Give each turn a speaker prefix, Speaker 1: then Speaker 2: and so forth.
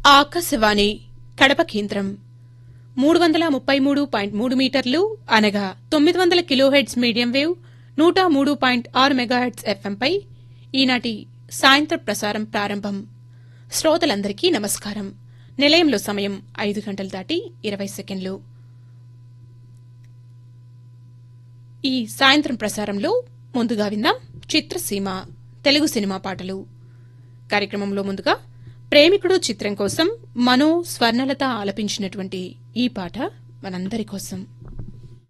Speaker 1: ఆకాశవాణి కడప కేంద్రం మూడు వందల ముప్పై మూడు పాయింట్ మూడు మీటర్లు అనగా తొమ్మిది వందల కిలోహెడ్స్ మీడియం వేవ్ నూట మూడు పాయింట్ ఆరు మెగాహెడ్స్ ఎఫ్ఎంపై ఈనాటి సాయంత్ర ప్రసారం ప్రారంభం శ్రోతలందరికీ నమస్కారం నిలయంలో సమయం ఐదు గంటలు దాటి ఇరవై సెకండ్లు ఈ సాయంత్రం ప్రసారంలో ముందుగా విందాం చిత్రసీమ తెలుగు సినిమా పాటలు కార్యక్రమంలో ముందుగా ప్రేమికుడు చిత్రం కోసం మనో స్వర్ణలత ఆలపించినటువంటి ఈ పాట మనందరి కోసం